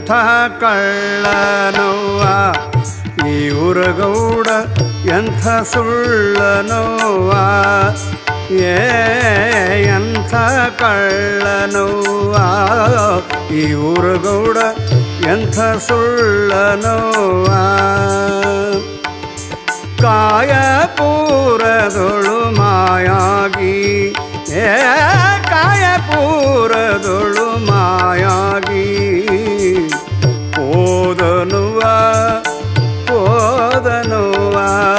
ಎಂಥ ಕಳ್ಳನವ್ವ ಈ ಊರಗೌಡ ಎಂಥ ಸುಳ್ಳನವ್ವ ಏ ಎಂಥ ಕಳ್ಳನವ್ವ ಈ ಊರಗೌಡ ಎಂಥ ಸುಳ್ಳನವ್ವ ಕಾಯಪೂರದೊಳು ಮಾಯಾಗಿ ಏ ಕಾಯಪೂರದೊಳು ಮಾಯಾಗಿ ಪೋದನುವ ಪೋದನುವ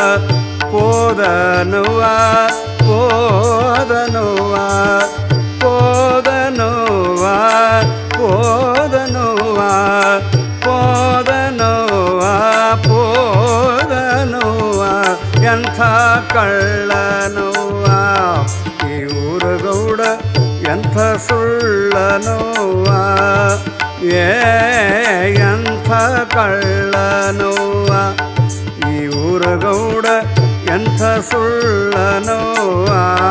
ಪೋದನುವ ಪೋದನುವ ಪೋದನುವ ಪೋದನುವ ಪೋದನುವ ಪೋದನುವ ಎಂಥ ಕಳ್ಳನುವ ಈ ಊರಗೌಡ ಎಂಥ ಸುಳ್ಳನುವ ಏ ಎಂಥ ಕಳ್ಳನುವ ಈ ಊರಗೌಡ ಎಂಥ ಸುಳ್ಳನುವ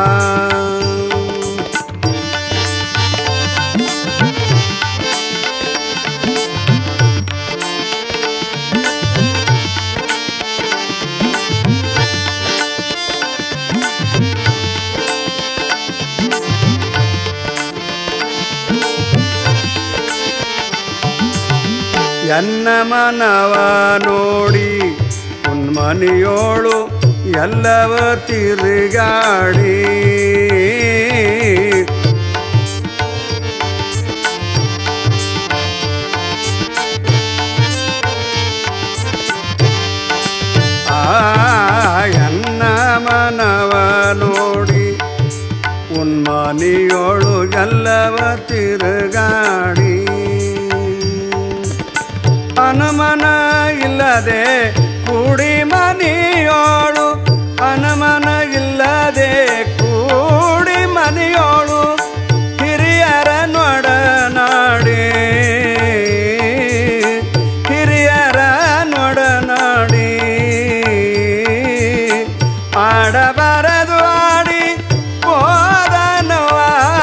ಎನ್ನ ಮನವ ನೋಡಿ ಉನ್ಮನಿಯೋಳು ಎಲ್ಲವ ತಿರುಗಾಡಿ ಆ ಎನ್ನ ಮನವ ನೋಡಿ ಉನ್ಮನಿಯೋಳು ಎಲ್ಲವ ತಿರುಗಾಡಿ ಅನುಮನ ಇಲ್ಲದೆ ಕೂಡಿ ಮನಿಯೋಳು ಅನುಮನ ಇಲ್ಲದೆ ಕೂಡಿ ಮನಿಯೋಳು ಹಿರಿಯರ ನೊಡನಾಡಿ ಹಿರಿಯರ ನೊಡನಾಡಿ ಆಡಬಾರದು ಆಡಿ ಹೋದನುವ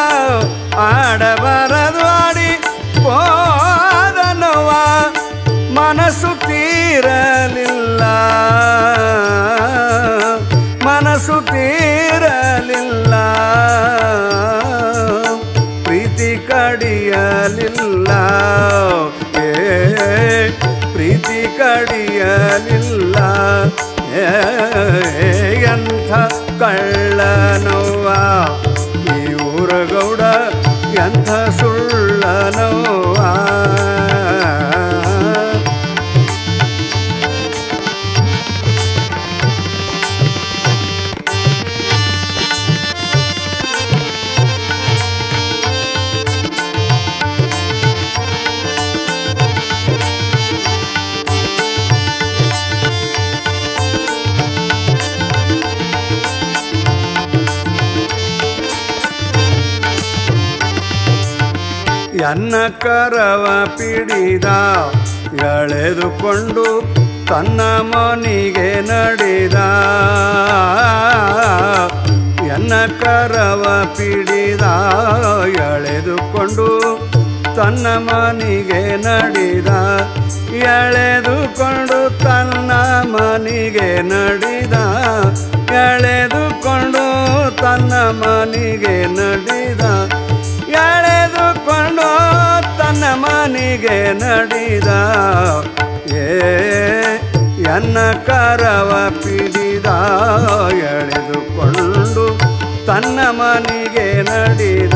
ಆಡಬಾರದು ಆಡಿ ಹೋದನುವ ಮನಸ್ಸು ತೀರಲಿಲ್ಲ ಮನಸ್ಸು ತೀರಲಿಲ್ಲ ಪ್ರೀತಿ ಕಡಿಯಲಿಲ್ಲ ಏ ಪ್ರೀತಿ ಕಡಿಯಲಿಲ್ಲ ಏ ಎಂಥ ಕಳ್ಳನವ್ವ ಈ ಊರಗೌಡ ಎಂಥ ಸುಳ್ಳನವ್ವ ಎನ್ನ ಕರವ ಪಿಡಿದ ಎಳೆದುಕೊಂಡು ತನ್ನ ಮನಿಗೆ ನಡೆದ ಎನ್ನ ಕರವ ಪಿಡಿದ ಎಳೆದುಕೊಂಡು ತನ್ನ ಮನಿಗೆ ನಡೆದ ಎಳೆದುಕೊಂಡು ತನ್ನ ಮನಿಗೆ ನಡೆದ ಎಳೆದುಕೊಂಡು ತನ್ನ ಮನಿಗೆ ನಡೆದ ಎಳೆದುಕೊಂಡು ತನ್ನ ಮನಿಗೆ ನಡೆದ ಏ ಎನ್ನ ಕರವ ಪಿಡಿದ ಎಳೆದುಕೊಂಡು ತನ್ನ ಮನಿಗೆ ನಡೆದ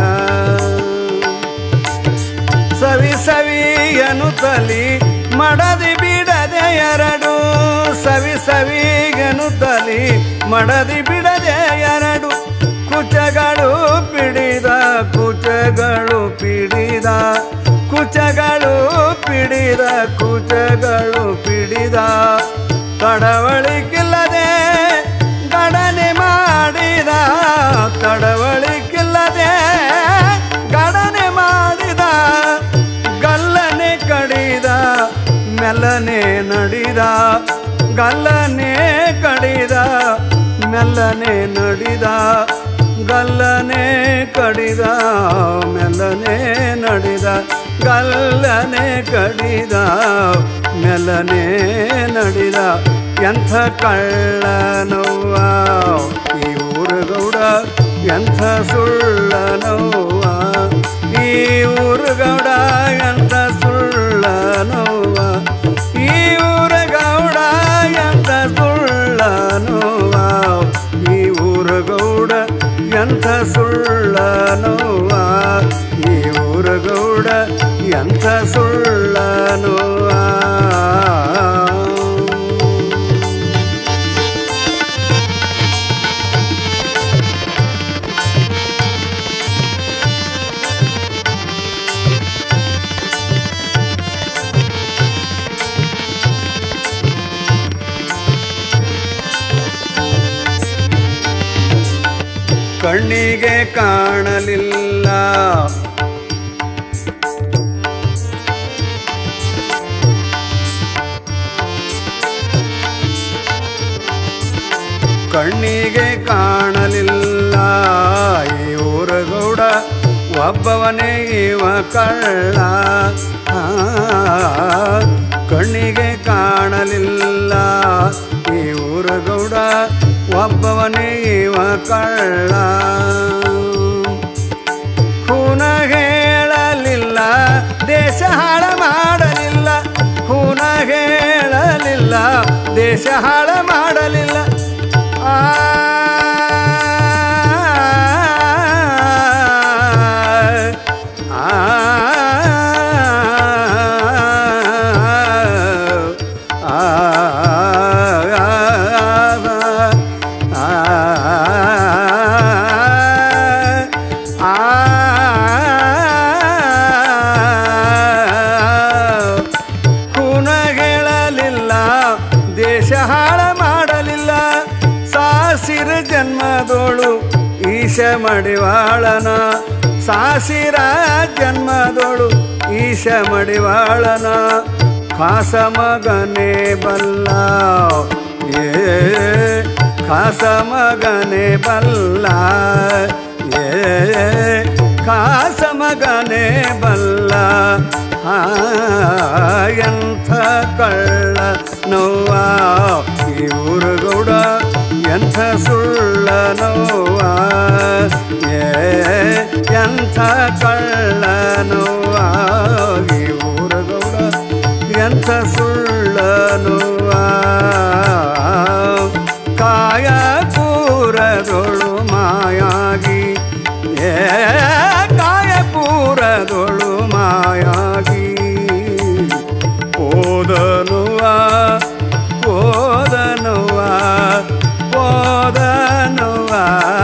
ಸವಿ ಸವಿಯನು ತಲಿ ಮಡದಿ ಬಿಡದೆ ಎರಡು ಸವಿ ಸವಿಗನು ತಲಿ ಮಡದಿ ಬಿಡದೆ ಎರಡು ಕುಚಗಳು ಪಿಡಿದ ಕುಚಗಳು ಪಿಡಿದ ಕುಚಗಳು ಪಿಡಿದ ಕುಚಗಳು ಪಿಡಿದ ತಡವಳಿಕಿಲ್ಲದೆ ಗಡನೆ ಮಾಡಿದ ತಡವಳಿಕಿಲ್ಲದೆ ಗಡನೆ ಮಾಡಿದ ಗಲ್ಲನೆ ಕಡಿದ ಮೆಲ್ಲನೆ ನಡಿದ ಗಲ್ಲನೆ ಕಡಿದ ಮೆಲ್ಲನೆ ನಡಿದ ಗಲ್ಲನೆ ಕಡಿದ ಮೆಲ್ಲನೆ ನಡಿದ ಗಲ್ಲನೆ ಕಡಿದ ಮೆಲನೆ ನಡೆದ ಎಂಥ ಕಳ್ಳನವ್ವ ಈ ಊರು ಗೌಡ ಎಂಥ ಸುಳ್ಳನವ್ವ ಈ ಊರು ಗೌಡ ಎಂಥ ಸುಳ್ಳನವ್ವ ಈ ಊರ ಗೌಡ ಎಂಥ ಸುಳ್ಳನವ್ವ ಈ ಊರ ಗೌಡ ಎಂಥ ಸುಳ್ಳನವ್ವ ಈ ಊರ ಗೌಡ ಎಂಥ ಸುಳ್ಳನವ್ವ ಕಣ್ಣಿಗೆ ಕಾಣಲಿಲ್ಲ ಕಣ್ಣಿಗೆ ಕಾಣಲಿಲ್ಲ ಈ ಊರ ಗೌಡ ಒಬ್ಬವನೇ ಇವ ಕಳ್ಳ ಆ, ಕಣ್ಣಿಗೆ ಕಾಣಲಿಲ್ಲ ಈ ಊರ ಗೌಡ ಒಬ್ಬವನೇ ಇವ ಕಳ್ಳ ಖೂನ ಹೇಳಲಿಲ್ಲ ದೇಶ ಹಾಳ ಮಾಡಲಿಲ್ಲ ಖೂನ ಹೇಳಲಿಲ್ಲ ದೇಶ ಹಾಳ ಮಾಡಲಿಲ್ಲ ಆ ಆ ಖೂನ ಹೇಳಲಿಲ್ಲ ದೇಶ ಹಾಳ ಮಾಡಲಿಲ್ಲ ಸಾಸಿರ ಜನ್ಮದೋಳು ಈಶ ಮಡಿವಾಳನ ಸಾಸಿರ ಜನ್ಮದೋಳು ಈಶ ಮಡಿವಾಳನ ಖಾಸ ಮಗನೇ ಬಲ್ಲ ಏ ಖಾಸ ಮಗನೇ ಬಲ್ಲ ಏ ಖಾಸ ಮಗನೇ ಬಲ್ಲ ಆ, ಎಂಥ ಕಳ್ಳ ನೋವ ಈ ಊರು ಗೌಡ ಎಂಥ ಸುಳ್ಳ ನೋವ ಏ ಎಂಥ ಕಳ್ಳ ನೋವ ಈ ಊರು ಗೌಡ ಎಂಥ ಸುಳ್ಳ ನೋವ ಕಾಯ ಪೂರದೊಳು ಮಾಯಾಗಿ ಏ ಕಾಯ ಪೂರದೊಳು ಮಾಯಾಗಿ ಓದನುವ ಓದನುವ ಓದನುವ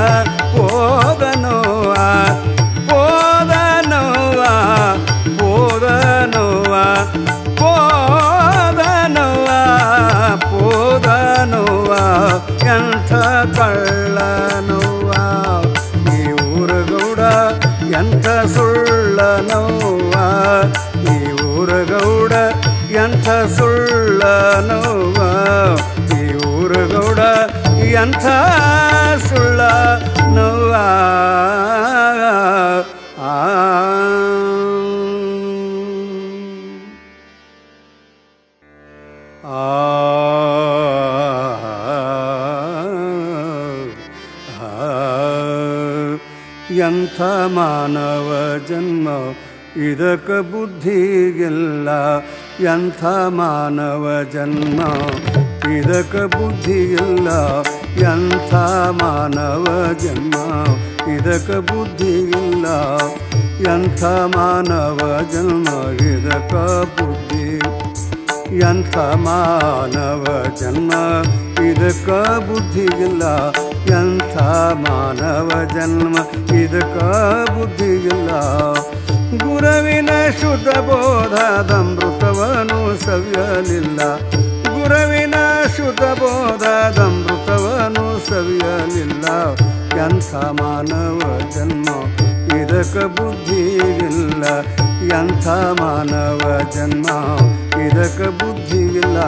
ಓದನುವ ಓದನುವ ಓದನುವ ಓದನುವ ಓದನುವ ಎಂಥ ಕಳ್ಳನುವ ಈ ಊರು ಗೌಡ ಎಂಥ ಸುಳ್ಳನವ್ವ ಈ ಊರು ಗೌಡ ಎಂಥ ಸುಳ್ಳನವ್ವ ಈ ಊರು ಗೌಡ ಎಂಥ ಸುಳ್ಳ ನೋವ ಆ ಎಂಥ ಮಾನವ ಜನ್ಮ ಇದಕ್ಕ ಬುದ್ಧಿಗಿಲ್ಲ ಎಂಥ ಮಾನವ ಜನ್ಮ ಇದಕ್ಕ ಬುದ್ಧಿಗಿಲ್ಲ ಎಂಥ ಮಾನವ ಜನ್ಮ ಇದಕ್ಕ ಬುದ್ಧಿಗಿಲ್ಲ ಎಂಥ ಮಾನವ ಜನ್ಮ ಇದಕ್ಕ ಬುದ್ಧಿ ಎಂಥ ಮಾನವ ಜನ್ಮ ಇದಕ್ಕ ಬುದ್ಧಿಗಿಲ್ಲ ಎಂಥ ಮಾನವ ಜನ್ಮ ಇದಕ್ಕ ಬುದ್ಧಿಗಿಲ್ಲ ಗುರುವಿನ ಶುದ್ಧ ಬೋಧದಮೃತವನು ಸವಿಯಲಿಲ್ಲ ಗುರುವಿನ ಶುದ್ಧ ಬೋಧದಮೃತವನು ಸವಿಯಲಿಲ್ಲ ಎಂಥ ಮಾನವ ಜನ್ಮ ಇದಕ್ಕ ಬುದ್ಧಿಗಿಲ್ಲ ಎಂಥ ಮಾನವ ಜನ್ಮ ಇದಕ್ಕ ಬುದ್ಧಿಗಿಲ್ಲ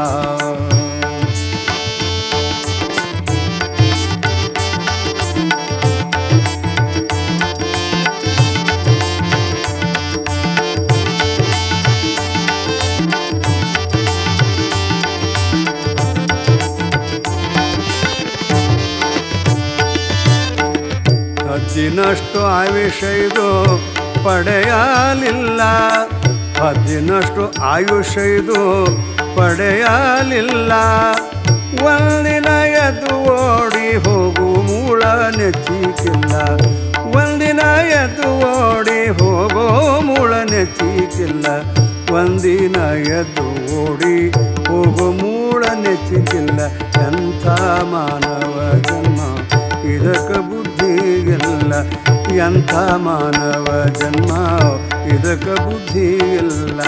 ಹದ್ದಿನಷ್ಟು ಆಯುಷ ಇದು ಪಡೆಯಲಿಲ್ಲ ಹದ್ದಿನಷ್ಟು ಆಯುಷ ಇದು ಪಡೆಯಲಿಲ್ಲ ಒಂದಿನ ಎದ್ದು ಓಡಿ ಹೋಗು ಮೂಳ ನೆಚ್ಚಿಕಿಲ್ಲ ಒಂದಿನ ಎದ್ದು ಓಡಿ ಹೋಗೋ ಮೂಳ ನೆಚ್ಚಿಕಿಲ್ಲ ಒಂದಿನ ಎದ್ದು ಓಡಿ ಹೋಗೋ ಮೂಳ ನೆಚ್ಚಿಕಿಲ್ಲ ಎಂಥ ಮಾನವ ಜನ್ಮ ಇದಕ್ಕೆ ಬುದ್ಧಿ ಇಲ್ಲ ಎಂಥ ಮಾನವ ಜನ್ಮ ಇದಕ್ಕೆ ಬುದ್ಧಿ ಇಲ್ಲ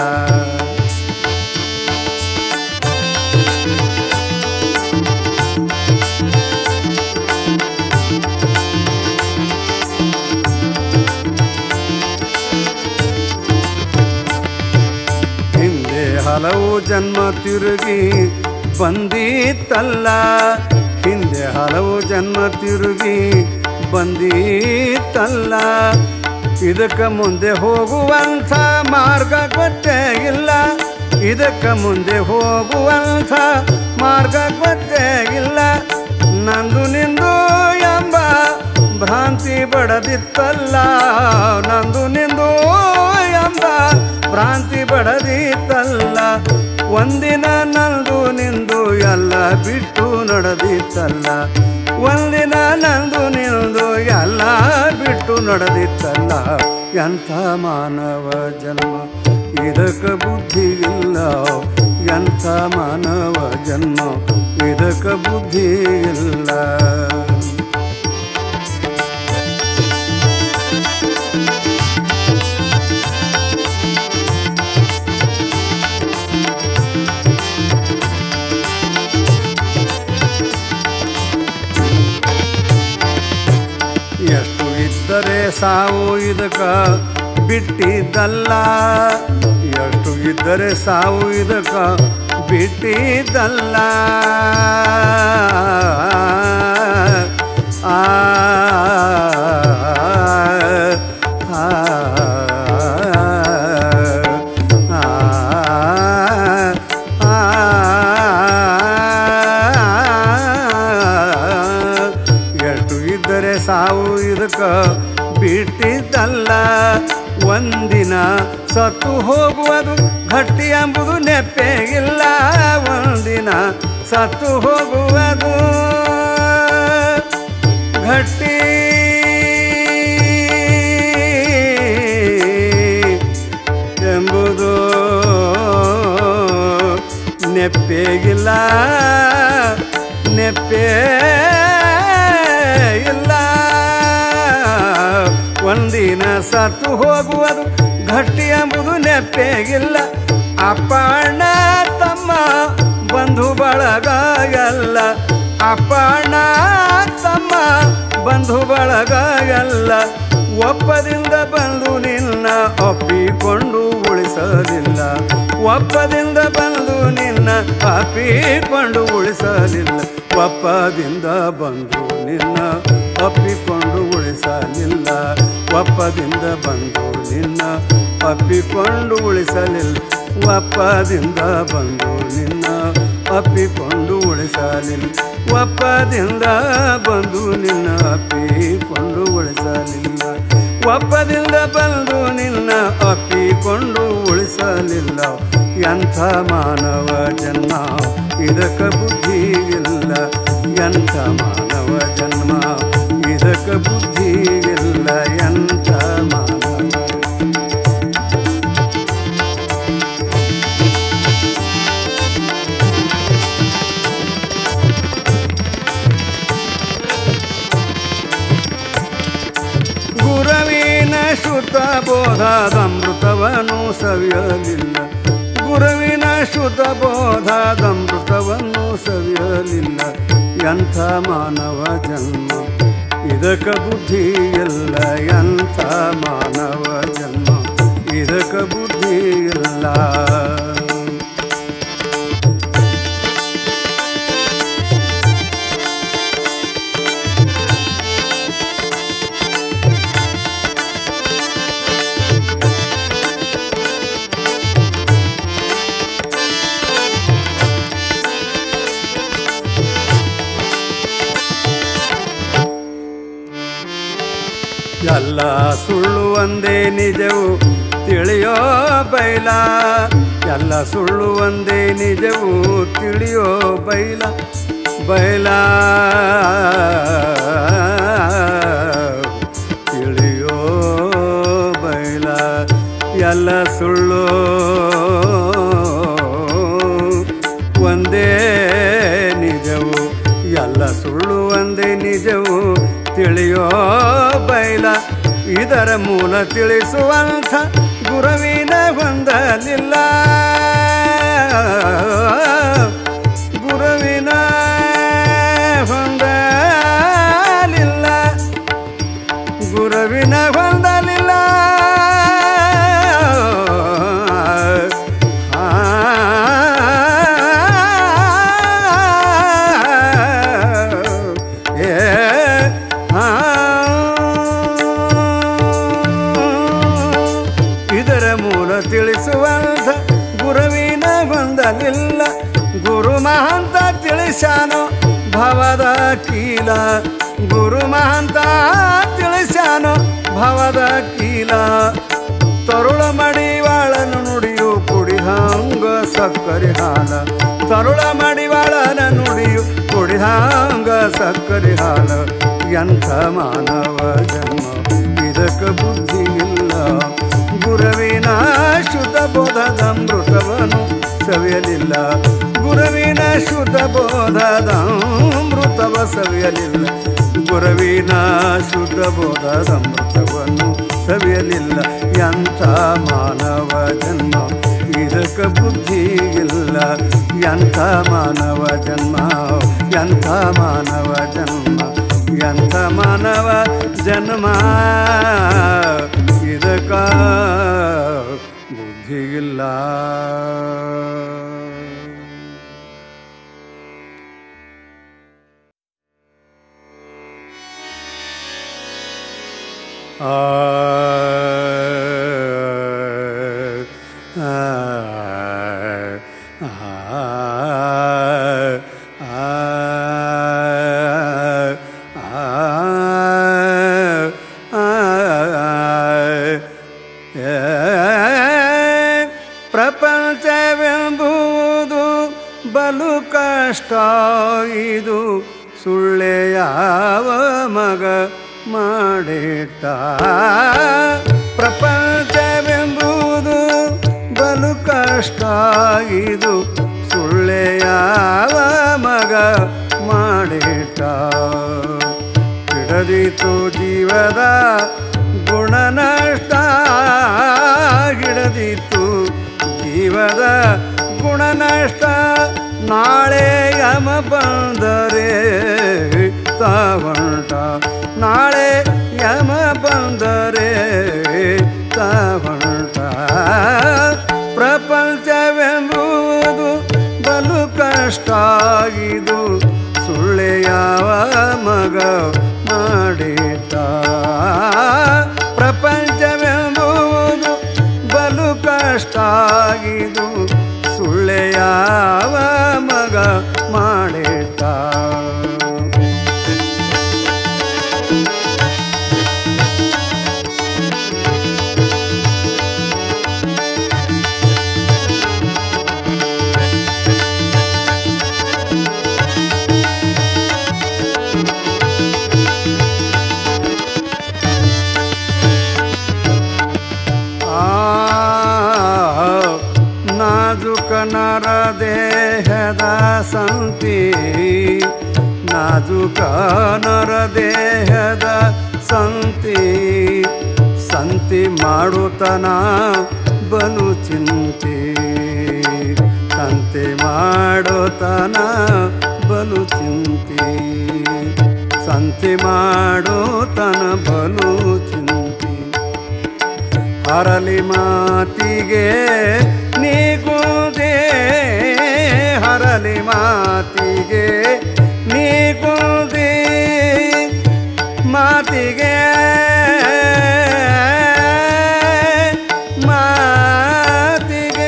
ಹಿಂದೆ ಹಲವು ಜನ್ಮ ತಿರುಗಿ ಬಂದೀತಲ್ಲ ಹಿಂದೆ ಹಲವು ಜನ್ಮ ತಿರುಗಿ ಬಂದೀತಲ್ಲ ಇದಕ್ಕೆ ಮುಂದೆ ಹೋಗುವಂಥ ಮಾರ್ಗ ಗೊತ್ತೇ ಇಲ್ಲ ಇದಕ್ಕೆ ಮುಂದೆ ಹೋಗುವಂಥ ಮಾರ್ಗ ಗೊತ್ತೇ ಇಲ್ಲ ನಂದು ನಿಂದು ಎಂಬ ಭ್ರಾಂತಿ ಬಡದಿತ್ತಲ್ಲ ನಂದು ನಿಂದು ಎಂಬ ಭ್ರಾಂತಿ ಬಡದಿತ್ತಲ್ಲ ಒಂದಿನ ನಂದು ನಿಂದು ಎಲ್ಲ ಬಿಟ್ಟು ನಡೆದಿತ್ತಲ್ಲ ಒಂದಿನ ನಂದು ನಿಂದು ಎಲ್ಲ ಬಿಟ್ಟು ನಡೆದಿತ್ತಲ್ಲ ಎಂಥ ಮಾನವ ಜನ್ಮ ಇದಕ್ಕೆ ಬುದ್ಧಿ ಇಲ್ಲ ಎಂಥ ಮಾನವ ಜನ್ಮ ಇದಕ್ಕೆ ಬುದ್ಧಿ ಇಲ್ಲ ಎಷ್ಟು ಇದ್ದರೆ ಸಾವು ಇದಕ್ಕ ಬಿಟ್ಟಿದ್ದಲ್ಲ ಎಷ್ಟು ಇದ್ದರೆ ಸಾವು ಇದಕ್ಕ ಬಿಟ್ಟಿದ್ದಲ್ಲ ಆ ಆ, ಆ, ಎಷ್ಟು ಇದ್ದರೆ ಸಾವು ಇದಕ್ಕ ಬಿಟ್ಟಿದ್ದಲ್ಲ ಒಂದಿನ ಸತ್ತು ಹೋಗುವುದು ಗಟ್ಟಿ ಎಂಬುದು ನೆಪ್ಪೆ ಇಲ್ಲ ಒಂದಿನ ಸತ್ತು ಹೋಗುವುದು ಗಟ್ಟಿ ಎಂಬುದು ನೆಪ್ಪೆಗಿಲ್ಲ ನೆಪ್ಪೆ ಇಲ್ಲ ಒಂದಿನ ಸತ್ತು ಹೋಗುವುದು ಗಟ್ಟಿ ಎಂಬುದು ನೆಪ್ಪೆಗಿಲ್ಲ ಅಪ್ಪಣ್ಣ ತಮ್ಮ ಬಂಧು ಬಳಗ ಎಲ್ಲ ಅಪ್ಪಣ್ಣ ತಮ್ಮ ಬಂಧು ಬಳಗ ಎಲ್ಲ ಒಪ್ಪದಿಂದ ಬಂದು ನಿನ್ನ ಒಪ್ಪಿಕೊಂಡು ಉಳಿಸಲಿಲ್ಲ ಒಪ್ಪದಿಂದ ಬಂದು ನಿನ್ನ ಅಪ್ಪಿಕೊಂಡು ಉಳಿಸಲಿಲ್ಲ ಒಪ್ಪದಿಂದ ಬಂದು ನಿನ್ನ ಒಪ್ಪಿಕೊಂಡು ಉಳಿಸಲಿಲ್ಲ ಒಪ್ಪದಿಂದ ಬಂದು ನಿನ್ನ ಅಪ್ಪಿಕೊಂಡು ಉಳಿಸಲಿಲ್ಲ ಒಪ್ಪದಿಂದ ಬಂದು ನಿನ್ನ ಅಪ್ಪಿಕೊಂಡು ಉಳಿಸಲಿಲ್ಲ ಒಪ್ಪದಿಂದ ಬಂದು ನಿನ್ನ ಅಪ್ಪಿಕೊಂಡು ಉಳಿಸಲಿಲ್ಲ ಒಪ್ಪದಿಂದ ಬಂದು ನಿನ್ನ ಅಪ್ಪಿಕೊಂಡು ಉಳಿಸಲಿಲ್ಲ ಎಂಥ ಮಾನವ ಜನ್ಮ ಇದಕ್ಕೆ ಬುದ್ಧಿ ಇಲ್ಲ ಎಂಥ ಮಾನವ ಜನ್ಮ ಇದಕ್ಕೆ ಬುದ್ಧಿ ಇಲ್ಲ ಎಂಥ ಮಾನವ ಗುರುವಿನ ಶುದ್ಧ ಬೋಧದಮೃತವನ್ನು ಸವಿಯಲಿಲ್ಲ ಗುರುವಿನ ಶುದ್ಧ ಬೋಧದಮೃತವನ್ನು ಸವಿಯಲಿಲ್ಲ ಎಂಥ ಮಾನವ ಜನ್ಮ ಇದಕ್ಕ ಬುದ್ಧಿ ಇಲ್ಲ ಎಂಥ ಮಾನವ ಜನ್ಮ ಇದಕ್ಕ ಬುದ್ಧಿ ಇಲ್ಲ ಎಲ್ಲ ಸುಳ್ಳು ಒಂದೇ ನಿಜವು ತಿಳಿಯೋ ಬೈಲ ಎಲ್ಲ ಸುಳ್ಳು ಒಂದೇ ನಿಜವು ತಿಳಿಯೋ ಬೈಲ ಬೈಲ ತಿಳಿಯೋ ಬೈಲ ಎಲ್ಲ ಸುಳ್ಳು ಒಂದೇ ನಿಜವು ಎಲ್ಲ ಸುಳ್ಳು ಒಂದೇ ನಿಜವು ತಿಳಿಯೋ ಬೈಲ ಇದರ ಮೂಲ ತಿಳಿಸುವಂಥ ಗುರುವಿನ ಹೊಂದಲಿಲ್ಲ ಗುರುವಿನ ಹೊಂದಲಿಲ್ಲ ಗುರುವಿನ ಹೊಂದಲಿಲ್ಲ ಏ ಆ ಇದರ ಮೂಲ ತಿಳಿಸುವಂಥ ಗುರುವಿನ ಹೊಂದಲಿಲ್ಲ ಗುರು ಮಹಂತ ತಿಳಿಸ್ಯಾನೋ ಭವದ ಕೀಲ ಗುರು ಮಹಂತ ತಿಳಿಸ್ಯಾನೋ ಭವದ ಕೀಲ ತರುಳ ಮಡಿವಾಳನು ನುಡಿಯು ಕುಡಿಹಾಂಗ ಸಕ್ಕರೆ ಹಾಲ ತರುಳ ಮಡಿವಾಳನ ನುಡಿಯು ಕುಡಿಹಾಂಗ ಸಕ್ಕರೆ ಹಾಲ ಎಂಥ ಮಾನವ ಜನ್ಮ ಇದಕ್ಕೆ ಬುದ್ಧಿ ಇಲ್ಲ ಗುರುವಿನ ಶುದ್ಧ ಬೋಧದ ಅಮೃತವನು ಸವಿಯಲಿಲ್ಲ ಗುರುವಿನ ಶುದ್ಧ ಬೋಧದ ಅಮೃತವ ಸವಿಯಲಿಲ್ಲ ಗುರುವಿನ ಶುದ್ಧ ಬೋಧದ ಅಮೃತವನ್ನು ಸವಿಯಲಿಲ್ಲ ಎಂಥ ಮಾನವ ಜನ್ಮ ಇದಕ್ಕೆ ಬುದ್ಧಿ ಇಲ್ಲ ಎಂಥ ಮಾನವ ಜನ್ಮ ಎಂಥ ಮಾನವ ಜನ್ಮ ಎಂಥ ಮಾನವ ಜನ್ಮ ಇದಕ್ಕ ಬುದ್ಧಿ ಇಲ್ಲ ಆ ಆ ಪ್ರಪಂಚವೆಂಬುದು ಬಲು ಕಷ್ಟ ಇದು ಸುಳ್ಳೆ ಯಾವ ಮಗ ಮಾಡಿಟ್ಟ ಪ್ರಪಂಚವೆಂಬುದು ಬಲು ಕಷ್ಟ ಇದು ಸುಳ್ಳೆ ಯಾವ ಮಗ ಮಾಡಿಟ್ಟ ಹಿಡದಿತು ಜೀವದ ಗುಣನಷ್ಟ ಹಿಡದಿತ್ತು ಜೀವದ ಗುಣನಷ್ಟ ನಾಳೆ ಯಮ ಬಂದರೆ ತಾವಂಟ ನಾಳೆ ಯಮ ಬಂದರೆ ತಾವಂಟ ಪ್ರಪಂಚವೆಂಬುದು ಬಲು ಕಷ್ಟ ಇದು ಸುಳ್ಳೆ ಯಾವ ಮಗ ಮಾಡಿತ ಪ್ರಪಂಚವೆಂಬುದು ಬಲು ಕಷ್ಟ ಇದು ಸುಳ್ಳೆ ಯಾವ ಮಗ ಮಾಡಿತ ಆ ನಾಜುಕ ನರ ದೇಹದ ಸಂತಿ ನಾಜುಕ ನರ ದೇಹದ ಸಂತಿ ಸಂತಿ ಮಾಡುತ್ತನ ಬಲು ಚಿಂತೆ ಸಂತೆ ಮಾಡುತ್ತನ ಬಲು ಚಿಂತೆ ಸಂತೆ ಮಾಡುತ್ತನ ಬಲು ಚಿಂತೆ ಹರಲಿ ಮಾತಿಗೆ ನೀಗುದೇ ಹರಲಿ ಮಾತಿಗೆ ನೀಗುದೇ ಮಾತಿಗೆ ಮಾತಿಗೆ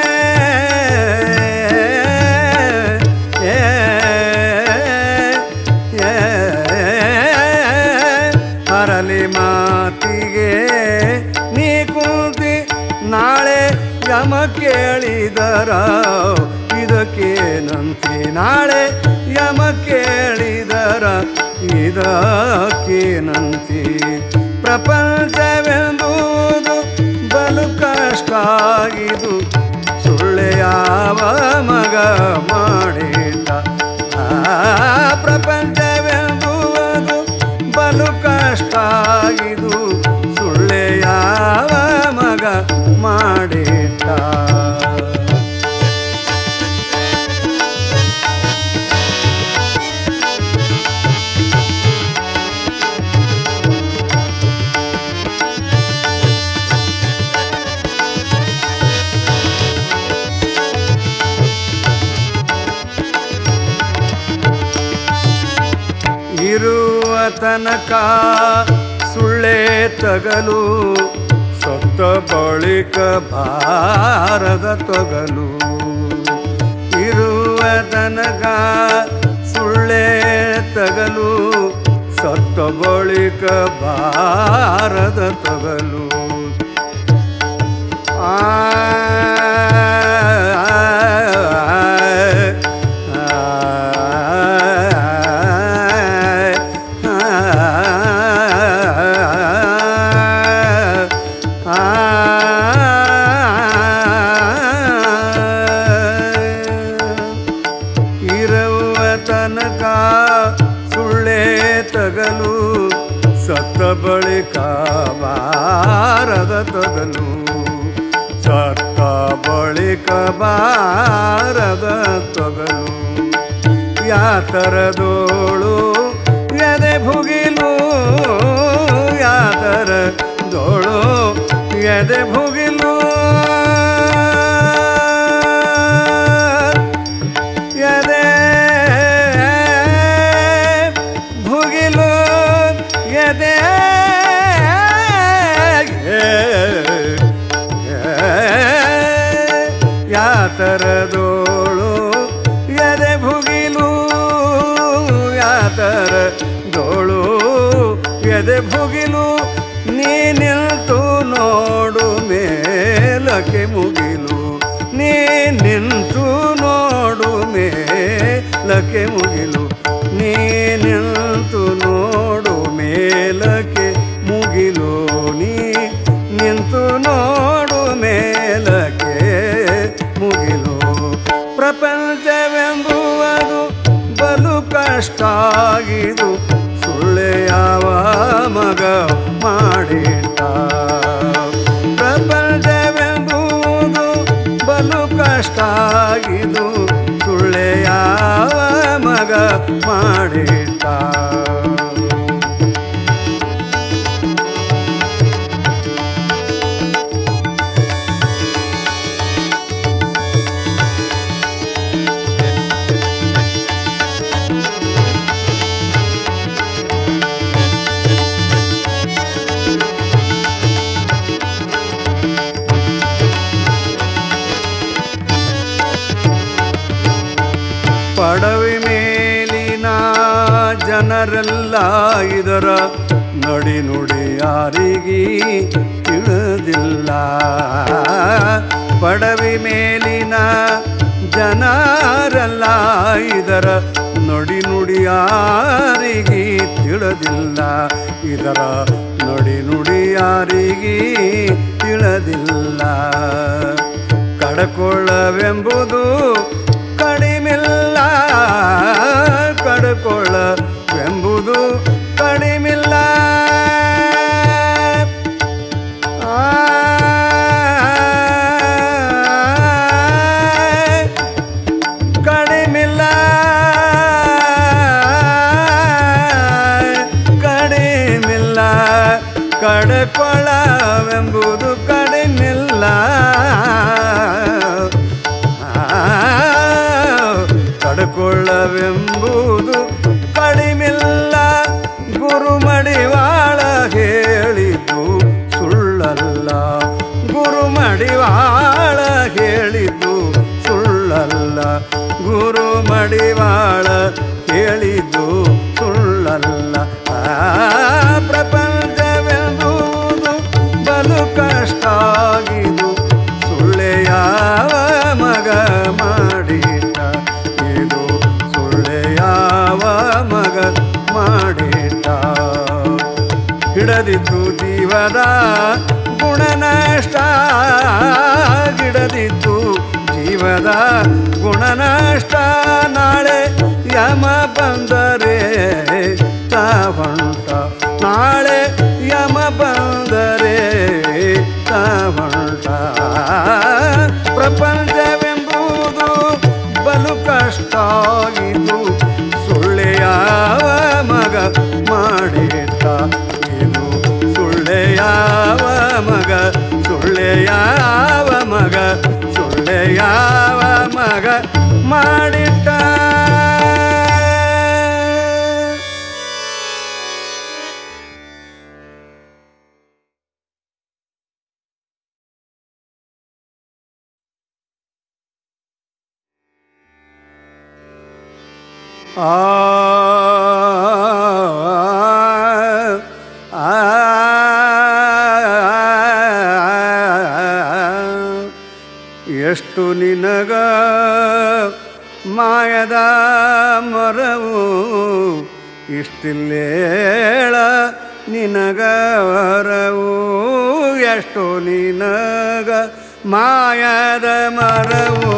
ಏ, ಏ, ಹರಲಿ ಮಾ ಕೇಳಿದರ ಇದಕ್ಕೇನಂತೆ ನಾಳೆ ಯಮ ಕೇಳಿದರ ಇದಕ್ಕೇನಂತೆ ಪ್ರಪಂಚವೆಂಬುದು ಬಲು ಕಷ್ಟ ಇದು ಸುಳ್ಳೆ ಯಾವ ಮಗ ಮಾಡಿಟ್ಟ ಆ ಪ್ರಪಂಚವೆಂಬುವುದು ಬಲು ಕಷ್ಟ ಇದು ಸುಳ್ಳೆ ಯಾವ ಮಗ ಮಾಡಿಟ್ಟ ಇರುವ ತನಕ ಸುಳ್ಳೆ ತಗಲು ಸತ್ತ ಬಳಿಕ ಭಾರದ ತೊಗಲು ಇರುವ ತನಕ ಸುಳ್ಳೆ ತಗಲು ಸತ್ತ ಬಳಿಕ ಭಾರದ ತೊಗಲು ಆ ಇರುವ ತನಕ ಸುಳ್ಳೆ ತಗಲು ಸತ್ತ ಬಳಿಕ ಬಾರದ ತೊಗಲು ಸತ್ತ ಬಳಿಕ ಬಾರದ ತೊಗಲು ಯಾತರದೋಳು ಎದೆ ಭುಗಿಲು ಯಾತರ ದೋಳು ಎದೆ ಭುಗಿಲು ಎದೆ ಭುಗಿಲು ಎದೆ ಯಾತರದೋಳು ಎದೆ ಭುಗಿಲು ಯಾತರ ದೋಳು ಎದೆ ಭುಗಿಲು ನೀ ನಿಲ್ತು ನೋಡು ಮೇಲಕ್ಕೆ ಮುಗಿಲು ನೀ ನಿಂತು ನೋಡು ಮೇಲಕ್ಕೆ ಮುಗಿಲು ನೀ ನಿಂತು ನೋಡು ಮೇಲಕ್ಕೆ ಮುಗಿಲು ನೀ ನಿಂತು ನೋಡು ಮೇಲಕ್ಕೆ ಮುಗಿಲು ಪ್ರಪಂಚವೆಂಬುವುದು ಬಲು ಕಷ್ಟ ಆಗಿದು ಸುಳ್ಳೆ ಯಾವ ಮಗ ಮಾಡಿಟ್ಟ ಪ್ರಪಂಚವೆಂಬುದು ಬಲು ಕಷ್ಟ ಆಗಿದು ಸುಳ್ಳೆ ಯಾವ ಮಗ ಮಾಡಿಟ್ಟ ಪಡವಿ ಮೇಲಿನ ಜನರೆಲ್ಲ ಇದರ ನಡಿ ನುಡಿ ಯಾರಿಗೀ ತಿಳಿದಿಲ್ಲ ಪಡವಿ ಮೇಲಿನ ಜನರೆಲ್ಲ ಇದರ ನುಡಿ ನುಡಿ ಯಾರಿಗೀ ತಿಳಿದಿಲ್ಲ ಇದರ ನುಡಿ ನುಡಿ ಯಾರಿಗೀ ತಿಳಿದಿಲ್ಲ ಕಡಕೊಳ್ಳವೆಂಬುದು ಕಡಿಮಿಲ್ಲ ಕಡ್ಕೊಳ್ಳವೆಂಬುದು ಕಡಿಮಿಲ್ಲ ಆ, ಕಡಿಮಿಲ್ಲ ಕಡಿಮಿಲ್ಲ ಕಡ್ಕೊಳ್ಳವೆಂಬುದು ಕಡಿಮಿಲ್ಲ ಕಡ್ಕೊಳ್ಳವೆಂಬುದು ಕಡಿಮಿಲ್ಲ ಗುರು ಮಡಿವಾಳ ಹೇಳಿದ್ದು ಸುಳ್ಳಲ್ಲ ಗುರು ಮಡಿವಾಳ ಹೇಳಿದ್ದು ಸುಳ್ಳಲ್ಲ ಗುರು ಮಡಿವಾಳ ಹೇಳಿದ್ದು ಸುಳ್ಳಲ್ಲ ಆ ಪ್ರಪಂಚವೆಂಬುದು ಬಲು ಕಷ್ಟ ಆಗಿದು ಸುಳ್ಳೆ ಯಾವ ಗಿಡದಿತ್ತು ಜೀವದ ಗುಣನಷ್ಟ ಗಿಡದಿತ್ತು ಜೀವದ ಗುಣನಷ್ಟ ನಾಳೆ ಯಮ ಬಂದರೆ ತಾವಂಟ ನಾಳೆ ಯಮ ಬಂದರೆ ತಾವಂಟ ಪ್ರಪಂಚವೆಂಬುದು ಬಲು ಕಷ್ಟ ಇದು ಸುಳ್ಳೆ ಯಾವ ಮಗ ಮಾಡಿಟ್ಟ ಇದು ಸುಳ್ಳೆ ಯಾವ ಮಗ ಸುಳ್ಳೆ ಯಾವ ಮಗ ಸುಳ್ಳೆ ಯಾವ ಮಗ ಮಾಡಿಟ್ಟ ಆ ಆ ಎಷ್ಟು ನಿನಗ ಮಾಯದ ಮರವು ಇಷ್ಟಿಲ್ಲೇಳ ನಿನಗ ವರವು ಎಷ್ಟು ನಿನಗ ಮಾಯದ ಮರವು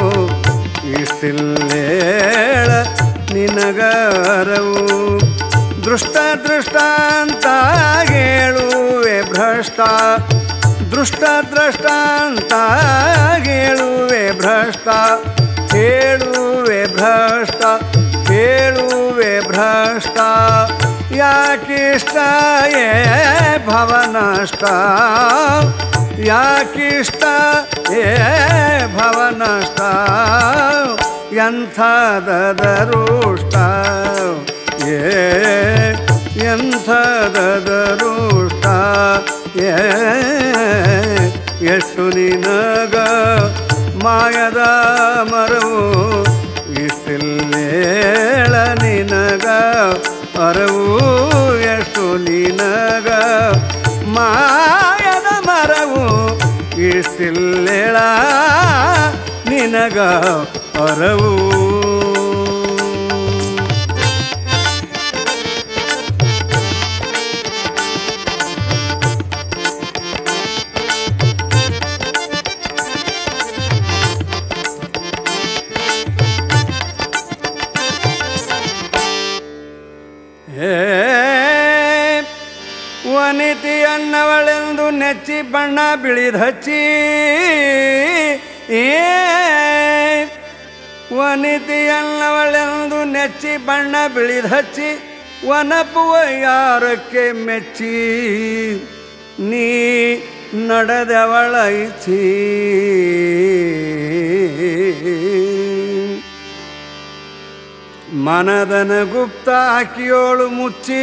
ಇಷ್ಟಿಲ್ಲೇಳ ನಿನಗರವು ದೃಷ್ಟ ದೃಷ್ಟ ಅಂತ ಹೇಳುವೆ ಭ್ರಷ್ಟ ದೃಷ್ಟ ದ್ರಷ್ಟ ಅಂತ ಹೇಳುವೆ ಭ್ರಷ್ಟ ಹೇಳುವೆ ಭ್ರಷ್ಟ ಹೇಳುವೆ ಭ್ರಷ್ಟ ಯಾಕಿಷ್ಟ ಏ ಭವನಷ್ಟ ಯಾಕಿಷ್ಟ ಏ ಭವನಷ್ಟ ಎಂಥದರುಷ್ಟ ಏ ಎಂಥದರುಷ್ಟ ಏ ಎಷ್ಟು ನಿನಗ ಮಾಯದ ಮರವು ಇಷ್ಟಿಲ್ಲೇಳ ನಿನಗ ಅರವು ಎಷ್ಟು ನಿನಗ ಮಾಯದ ಮರವು ಇಷ್ಟಿಲ್ಲೇಳ ನಿನಗ ಅರವು ಹೇ ವನಿತಿ ಅನ್ನವಳೆಂದು ನೆಚ್ಚಿ ಬಣ್ಣ ಬಿಳಿದಚ್ಚಿ ಏ ವನಿತಿ ಅನ್ನವಳೆಂದು ನೆಚ್ಚಿ ಬಣ್ಣ ಬಿಳಿದಚ್ಚಿ ವನಪುವ ಯಾರಕ್ಕೆ ಮೆಚ್ಚಿ ನೀ ನಡೆದವಳ ಇಚ್ಚಿ ಮನದನ ಗುಪ್ತ ಆಕಿಯೋಳು ಮುಚ್ಚಿ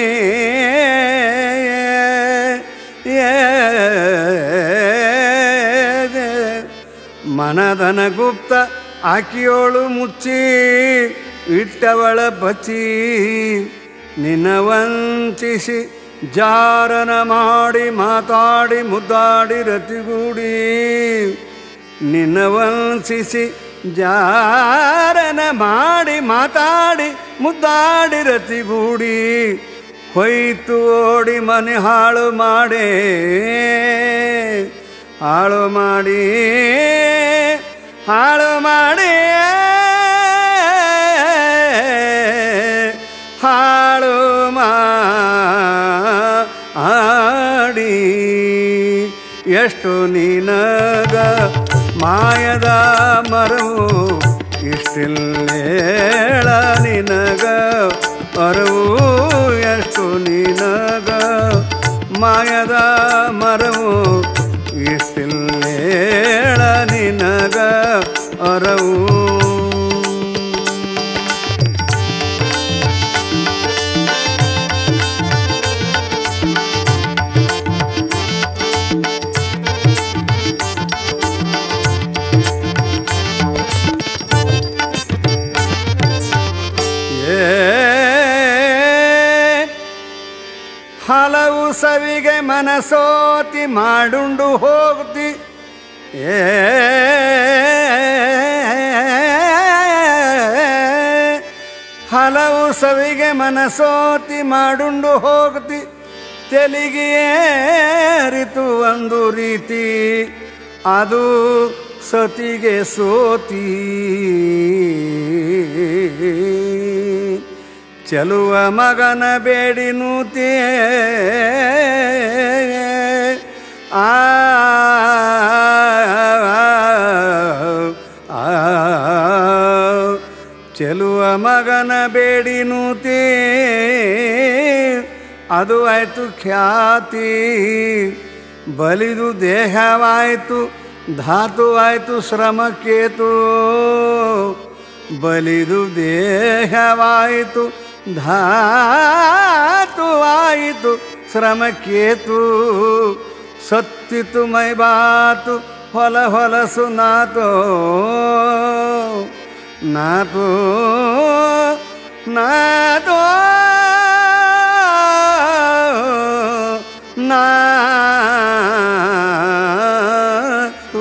ಮನದನ ಗುಪ್ತ ಆಕಿಯೋಳು ಮುಚ್ಚಿ ಇಟ್ಟವಳ ಬಚ್ಚಿ ನಿನ್ನ ವಂಚಿಸಿ ಜಾರನ ಮಾಡಿ ಮಾತಾಡಿ ಮುದ್ದಾಡಿ ರತಿಗೂಡಿ ನಿನ್ನ ವಂಚಿಸಿ ಜಾರನ ಮಾಡಿ ಮಾತಾಡಿ ಮುದ್ದಾಡಿ ರತಿಗೂಡಿ ಹೊಯ್ತು ಓಡಿ ಮನೆ ಹಾಳು ಮಾಡೇ ಹಾಳು ಮಾಡಿ ಹಾಳು ಮಾಡಿ ಹಾಳು ಮಾಡಿ ಎಷ್ಟು ನಿನಗ ಮಾಯದ ಮರವು ಇಷ್ಟಿಲ್ಲೇಳ ನಿನಗ ಅರವು ಎಷ್ಟು ನಿನಗ ಮಾಯದ ಮರವು ಇಷ್ಟಿಲ್ಲೇಳ ನಿನಗ ಅರವು ಏ ಹಲವು ಸವಿಗೆ ಮನಸೋತಿ ಮಾಡುಂಡು ಹೋಗ್ತಿ ಏ ಹಲವು ಸವಿಗೆ ಮನಸೋತಿ ಮಾಡುಂಡು ಹೋಗ್ತಿ ತೆಲಿಗೆಯೇರಿತು ಒಂದು ರೀತಿ ಅದು ಸತಿಗೆ ಸೋತಿ ಚೆಲುವ ಮಗನ ಬೇಡಿ ನೂತಿ ಆ ಆ ಚೆಲುವ ಮಗನ ಬೇಡಿ ನೂತಿ ಅದು ಆಯ್ತು ಖ್ಯಾತಿ ಬಲಿದು ದೇಹವಾಯಿತು ಧಾತುವಾಯಿತು ಶ್ರಮಕ್ಕೇತು ಬಲಿದು ದೇಹವಾಯಿತು ಧಾತುವಾಯಿತು ಶ್ರಮಕ್ಕೇತು ಸತ್ತಿತು ಮೈಬಾತು ಹೊಲ ಹೊಲಸು ನಾತೋ ನಾತೋ ನಾತೋ ನಾತೋ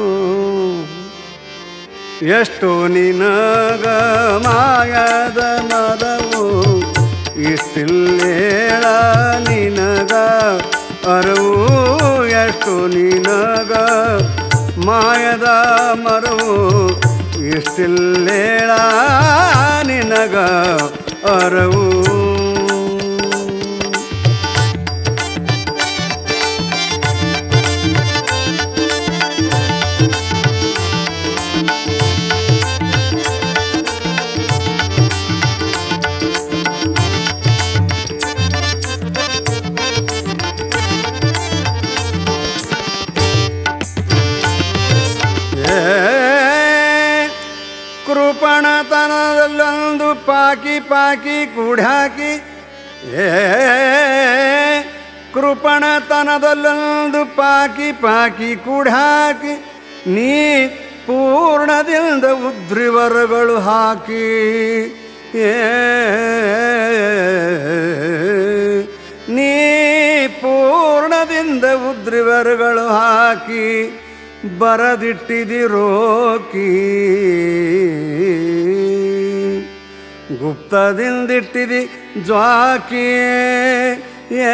ಎಷ್ಟು ನಿನಗ ಮಾಯದ ಮದವು ಇಷ್ಟಿಲ್ಲೇಳ ನಿನಗ ಅರವು ಎಷ್ಟು ನಿನಗ ಮಾಯದ ಮರವು ಇಷ್ಟಿಲ್ಲೇಳ ನಿನಗ ಅರವು ಏ ಕೃಪಣತನದಲ್ಲೊಂದು ಪಾಕಿ ಪಾಕಿ ಕೂಡಾಕಿ ಏ ಕೃಪಣತನದಲ್ಲೊಂದು ಪಾಕಿ ಪಾಕಿ ಕೂಡಾಕಿ ನೀ ಪೂರ್ಣದಿಂದ ಉದ್ರಿವರಗಳು ಹಾಕಿ ಏ ನೀ ಪೂರ್ಣದಿಂದ ಉದ್ರಿವರಗಳು ಹಾಕಿ ಬರದಿಟ್ಟಿದಿರೋಕಿ ಗುಪ್ತದಿಂದಿಟ್ಟಿದಿ ಜ್ವಾಕಿ ಏ